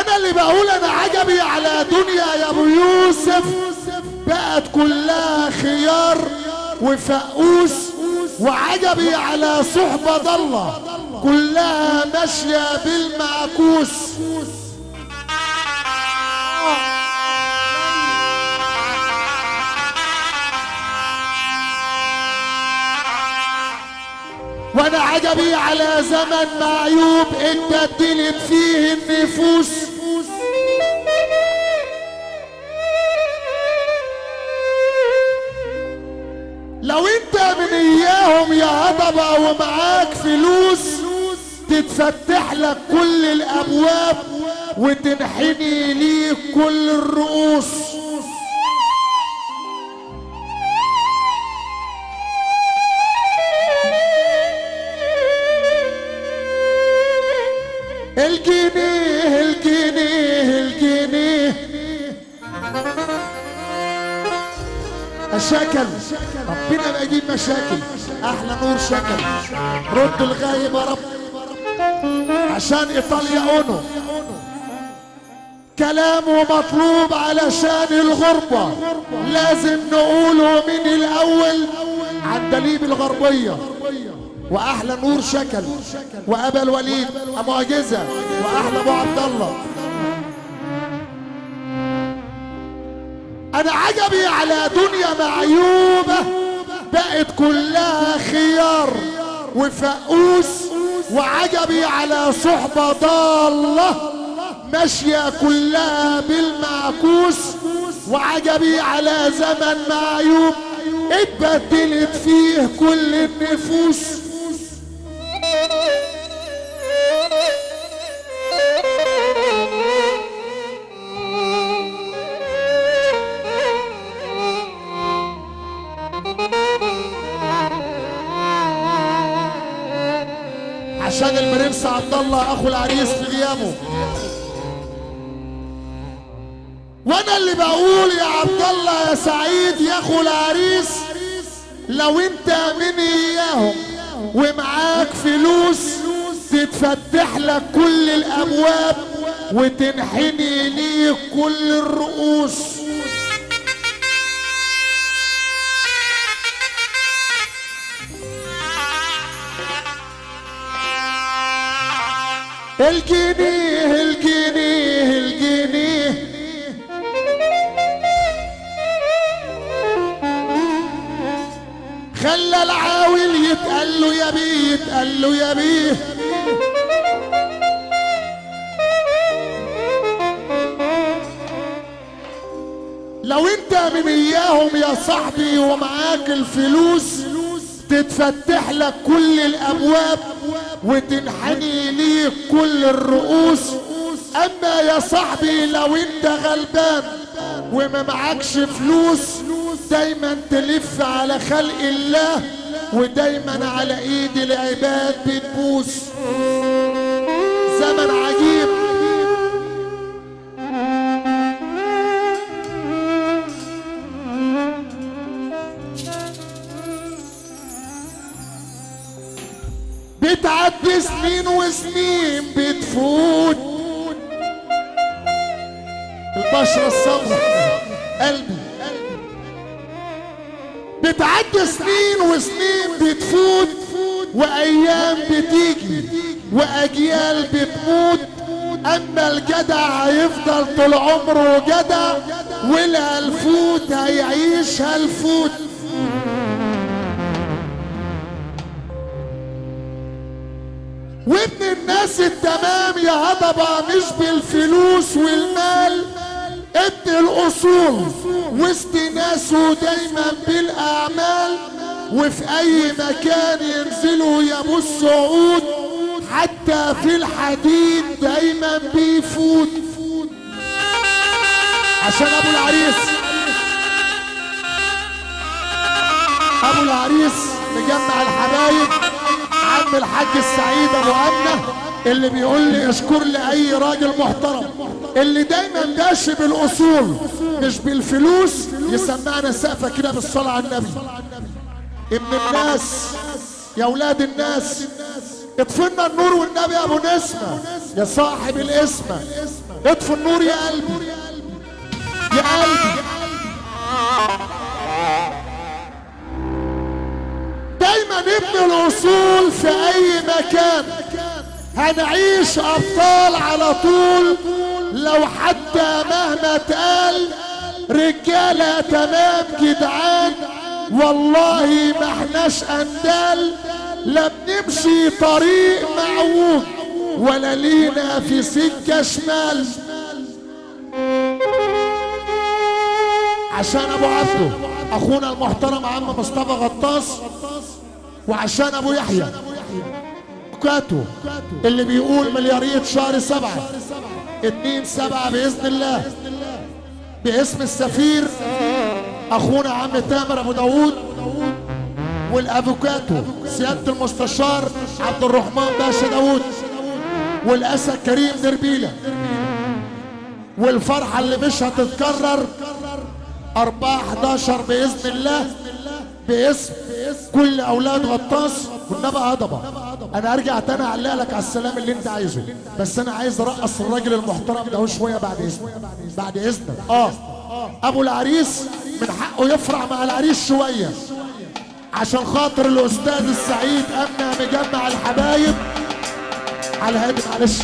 وانا اللي بقول انا عجبي على دنيا يا ابو يوسف بقت كلها خيار وفقوس وعجبي على صحبة ضلة كلها ماشية بالمعكوس وانا عجبي على زمن معيوب اتبدلت فيه النفوس لو انت من اياهم يا هضبة ومعاك فلوس تتفتح لك كل الابواب وتنحني ليك كل الرؤوس الجنيه الجنيه الجنيه مشاكل ربنا ما يجيب مشاكل احلى نور شكل رد الغايب يا رب عشان ايطاليا اونو كلامه مطلوب علشان الغربة لازم نقوله من الاول عندليب الغربية واحلى نور شكل وابا الوليد معجزة واحلى ابو عبد الله انا عجبي على دنيا معيوبة بقت كلها خيار وفقوس وعجبي على صحبة ضالة ماشية كلها بالمعكوس وعجبي على زمن معيوب اتبدلت فيه كل النفوس عشان البرنس عبد الله اخو العريس في غيابه وانا اللي بقول يا عبد الله يا سعيد يا اخو العريس لو انت من اياهم ومعاك فلوس تتفتح لك كل الابواب وتنحني ليك كل الرؤوس الجنيه الجنيه الجنيه خلى العاول يتقال له يا بيه يتقال له يا بيه لو انت من اياهم يا صاحبي ومعاك الفلوس تتفتح لك كل الابواب وتنحني ليك كل الرؤوس اما يا صاحبي لو انت غلبان وما معكش فلوس دايما تلف على خلق الله ودايما على ايد العباد بتبوس زمن عجيب بتعدي سنين وسنين بتفوت البشرة السمراء قلبي بتعدي سنين وسنين بتفوت وايام بتيجي واجيال بتموت اما الجدع هيفضل طول عمره جدع والهلفوت هيعيش هلفوت وابن الناس التمام يا هضبة مش بالفلوس والمال ابن الاصول وسط ناسه دايما بالاعمال وفي اي مكان ينزلوا يا السعود حتى في الحديد دايما بيفوت عشان ابو العريس ابو العريس مجمع الحبايب عم الحاج السعيد ابو امنه اللي بيقول لي اشكر لي اي راجل محترم اللي دايما ماشي بالاصول مش بالفلوس يسمعنا سقفه كده بالصلاه على النبي ابن الناس يا اولاد الناس اطفنا النور والنبي يا ابو نسمة يا صاحب الاسمة اطفي النور يا قلبي يا قلبي دايما نبني الاصول في اي مكان هنعيش ابطال على طول لو حتى مهما اتقال رجاله تمام جدعان والله ما احناش اندال لا بنمشي طريق معوج ولا لينا في سكه شمال عشان ابو عبده اخونا المحترم عم مصطفى غطاس وعشان ابو يحيى كاتو اللي بيقول مليارية شهر سبعة اتنين سبعة بإذن الله باسم السفير أخونا عم تامر أبو داوود والأفوكاتو سيادة المستشار عبد الرحمن باشا داوود والأسد كريم دربيلة والفرحة اللي مش هتتكرر 4 11 بإذن الله باسم كل اولاد غطاس والنبي هضبه انا ارجع تاني اعلق لك على السلام اللي انت عايزه بس انا عايز ارقص الراجل المحترم ده شويه بعد اذنك بعد اذنك اه ابو العريس من حقه يفرح مع العريس شويه عشان خاطر الاستاذ السعيد امنا مجمع الحبايب على الهادي معلش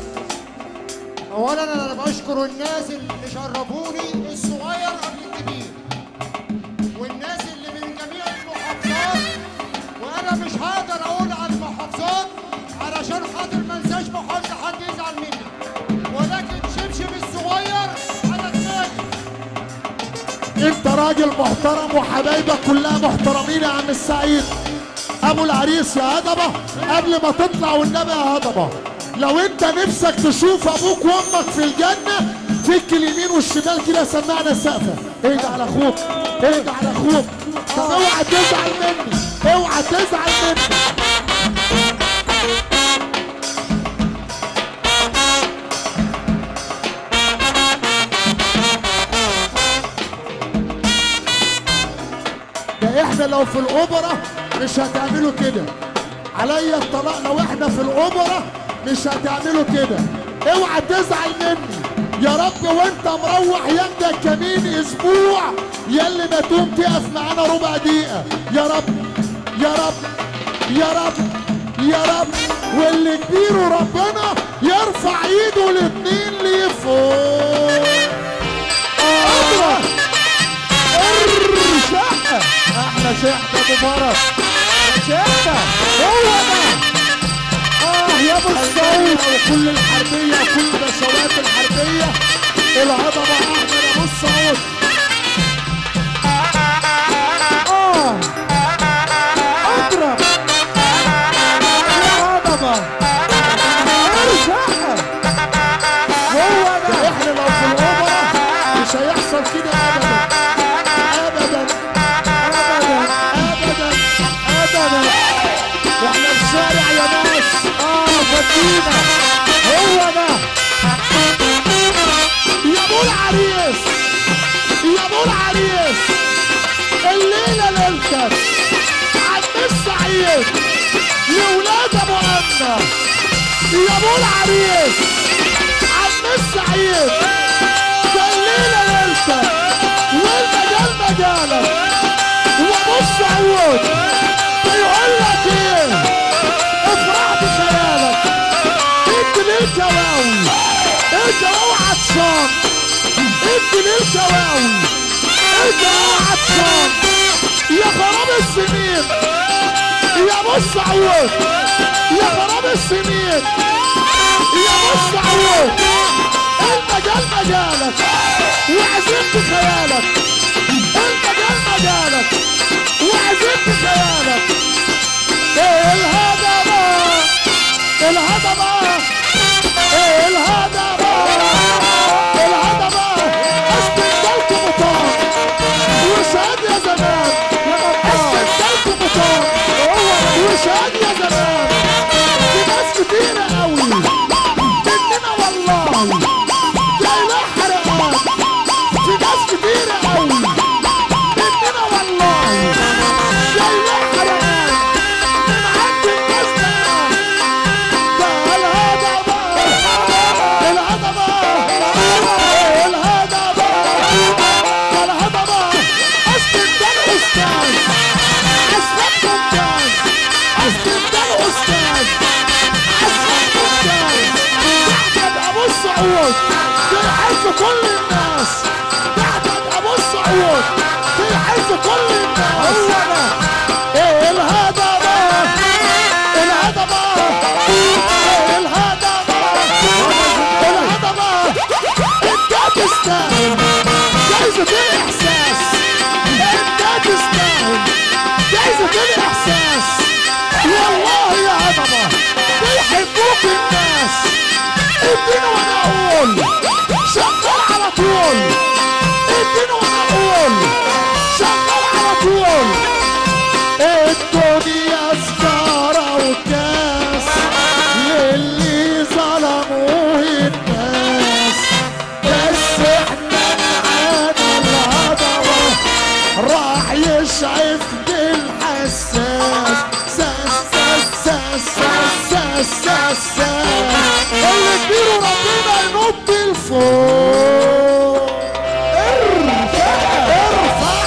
اولا انا بشكر الناس اللي شرفوني الصغير قبل الكبير والناس اللي من جميع المحافظات وانا مش هقدر اقول على المحافظات علشان خاطر ما انساش محافظه حد يزعل مني ولكن شبشب الصغير انا دماغي انت راجل محترم وحبايبك كلها محترمين يا عم السعيد ابو العريس يا هضبه قبل ما تطلع والنبي يا هضبه لو انت نفسك تشوف ابوك وامك في الجنه فك اليمين والشمال كده سمعنا السقفه اهدى على اخوك اهدى على اخوك طب اوعى تزعل مني اوعى تزعل مني ده احنا لو في الاوبرا مش هتعملوا كده عليا الطلاق لو احنا في الاوبرا مش هتعملوا كده اوعى تزعل مني يا رب وانت مروح يمدك كمين اسبوع يلي ما تقوم تقف معانا ربع دقيقة يا رب يا رب يا رب يا رب واللي كبير ربنا يرفع ايده الاتنين لفوق آه. الشقة احلى شقة ابو فرس شقة هو ده اه يا ابو الصوت وكل الحربية وكل بشوات الحربية الهضبة احمد ابو الصوت اه اضرب يا هضبة الشقة هو ده احنا لو في الاوبرا مش هيحصل كده ابدا ابدا ابدا ابدا ابدا احنا في شارع يا ناس اه فدينا هو ده يا ابو العريس يا ابو العريس الليله ليلتك عم السعيد لولاد ابو امنه يا ابو العريس عم السعيد ده الليله ليلتك والمجال مجالك وابو السعود بيقول لك ايه افرح بخيالك انت للكواوي انت اوعى عطشان انت للكواوي انت اوعى عطشان يا خراب السنين يا ابو السعود يا خراب السنين يا ابو السعود المجال مجالك وعزمت خيالك المجال مجالك وعزمت خيالك ايه الهضبة الهضبة ايه الهضبة الهضبة استنجلكم مطار وشهاد يا زمان استنجلكم مطار وشهاد يا زمان في ناس كتيرة قوي مننا والله جاي لها حرقات في ناس كتيرة قوي مننا والله جاي لها حرقات من عند الناس ده استاذ استبدال استاذ عسل استاذ تحت ابو السعود في حيث كل الناس تحت ابو السعود في حيث كل الناس هو انا ايه الهضبه الهضبه ايه الهضبه الهضبه انت تستاهل جايزة الإحساس أنت تستاهل جايزة الإحساس والله يا هضبة بيحبوك الناس اديني وأنا أقول شغال على طول اديني وأنا أقول شغال على طول الدنيا سكارة وكاس للي ظلموه الناس بس احنا معانا الهضبة راح يشعف بالحساس ساس ساس ساس ساس ساس ساس ساس اللي كبير ربنا ينط لفوق ارفع ارفع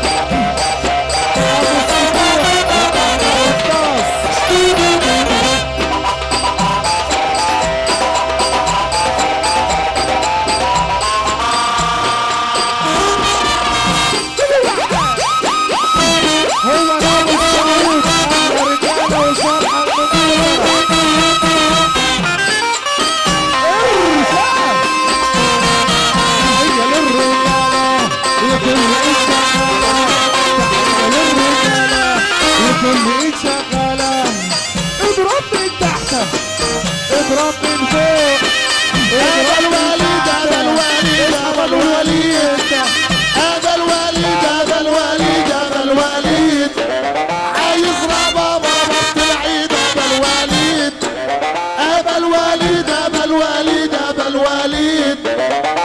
هو ده ابو السعود احلى رجاله والفرحه المنيره ارفع تحيه للرجاله يكون ايد شغاله تحيه للرجاله يكون ايد شغاله اضرب من تحت اضرب من فوق هذا الوليد هذا الوليد هذا الوليد هذا الوليد هذا الوليد هذا الوليد عايز ربابة ربط العيد هذا الوليد هذا الوليد هذا الوليد هذا الوليد